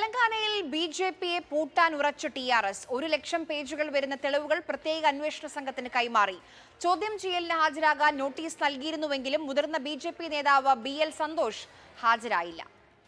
തെലങ്കാനയിൽ B J പിയെ പൂട്ടാൻ ഉറച്ച ടി ആർ എസ് ഒരു ലക്ഷം പേജുകൾ വരുന്ന തെളിവുകൾ പ്രത്യേക അന്വേഷണ സംഘത്തിന് കൈമാറി ചോദ്യം ചെയ്യലിന് ഹാജരാകാൻ നോട്ടീസ് നൽകിയിരുന്നുവെങ്കിലും മുതിർന്ന ബി ജെ പി നേതാവ് ബി എൽ സന്തോഷ് ഹാജരായില്ല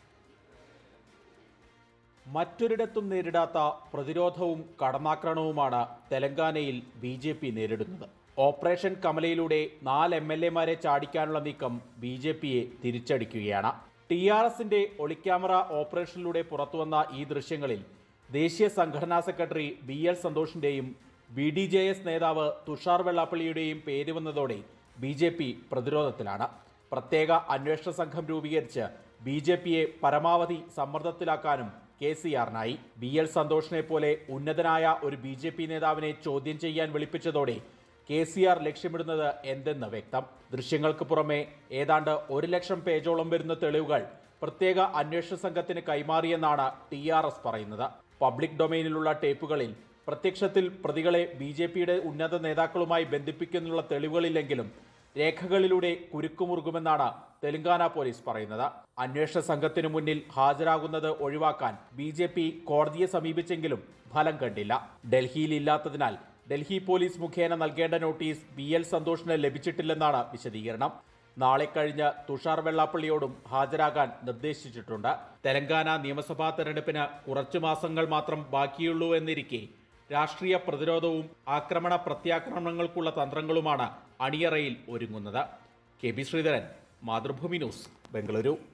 മറ്റൊരിടത്തും നേരിടാത്ത പ്രതിരോധവും കടന്നാക്രമണവുമാണ് തെലങ്കാനയിൽ ബി ജെ പി നേരിടുന്നത് ഓപ്പറേഷൻ കമലയിലൂടെ നാല് എം എൽ എമാരെ ചാടിക്കാനുള്ള നീക്കം ബി ജെ പിയെ തിരിച്ചടിക്കുകയാണ് ടി ആർ എസിന്റെ ഒളിക്യാമറ ഓപ്പറേഷനിലൂടെ പുറത്തുവന്ന ഈ ദൃശ്യങ്ങളിൽ ദേശീയ സംഘടനാ സെക്രട്ടറി ബി എൽ സന്തോഷിന്റെയും ബി ഡി ജെ എസ് നേതാവ് തുഷാർ വെള്ളാപ്പള്ളിയുടെയും പേര് വന്നതോടെ ബി ജെ പി പ്രതിരോധത്തിലാണ് പ്രത്യേക അന്വേഷണ സംഘം രൂപീകരിച്ച് ബി ജെ പിയെ പരമാവധി സമ്മർദ്ദത്തിലാക്കാനും കെ സി ആറിനായി ബി എൽ സന്തോഷിനെ പോലെ ഉന്നതനായ ഒരു ബി ജെ പി നേതാവിനെ ചോദ്യം ചെയ്യാൻ വിളിപ്പിച്ചതോടെ കെ സി ആർ ലക്ഷ്യമിടുന്നത് എന്തെന്ന് വ്യക്തം ദൃശ്യങ്ങൾക്ക് പുറമെ ഏതാണ്ട് ഒരു ലക്ഷം പേജോളം വരുന്ന തെളിവുകൾ പ്രത്യേക അന്വേഷണ സംഘത്തിന് കൈമാറിയെന്നാണ് ടി ആർ എസ് പറയുന്നത് പബ്ലിക് ഡൊമൈനിലുള്ള ടേപ്പുകളിൽ പ്രത്യക്ഷത്തിൽ പ്രതികളെ ബി ജെ പിയുടെ ഉന്നത നേതാക്കളുമായി ബന്ധിപ്പിക്കുന്നുള്ള തെളിവുകളില്ലെങ്കിലും രേഖകളിലൂടെ കുരുക്കുമുറുകുമെന്നാണ് തെലങ്കാന പോലീസ് പറയുന്നത് അന്വേഷണ സംഘത്തിനു മുന്നിൽ ഹാജരാകുന്നത് ഒഴിവാക്കാൻ ബി ജെ പി കോടതിയെ സമീപിച്ചെങ്കിലും ഫലം കണ്ടില്ല ഡൽഹിയിൽ ഇല്ലാത്തതിനാൽ ഡൽഹി പോലീസ് മുഖേന നൽകേണ്ട നോട്ടീസ് ബി എൽ സന്തോഷിന് ലഭിച്ചിട്ടില്ലെന്നാണ് വിശദീകരണം നാളെ കഴിഞ്ഞ് തുഷാർ വെള്ളാപ്പള്ളിയോടും ഹാജരാകാൻ നിർദ്ദേശിച്ചിട്ടുണ്ട് തെലങ്കാന നിയമസഭാ തെരഞ്ഞെടുപ്പിന് കുറച്ചു മാസങ്ങൾ മാത്രം ബാക്കിയുള്ളൂ എന്നിരിക്കെ രാഷ്ട്രീയ പ്രതിരോധവും ആക്രമണ പ്രത്യാക്രമണങ്ങൾക്കുള്ള തന്ത്രങ്ങളുമാണ് അണിയറയിൽ ഒരുങ്ങുന്നത് K B Sreedharan Mathrubhumi news Bengaluru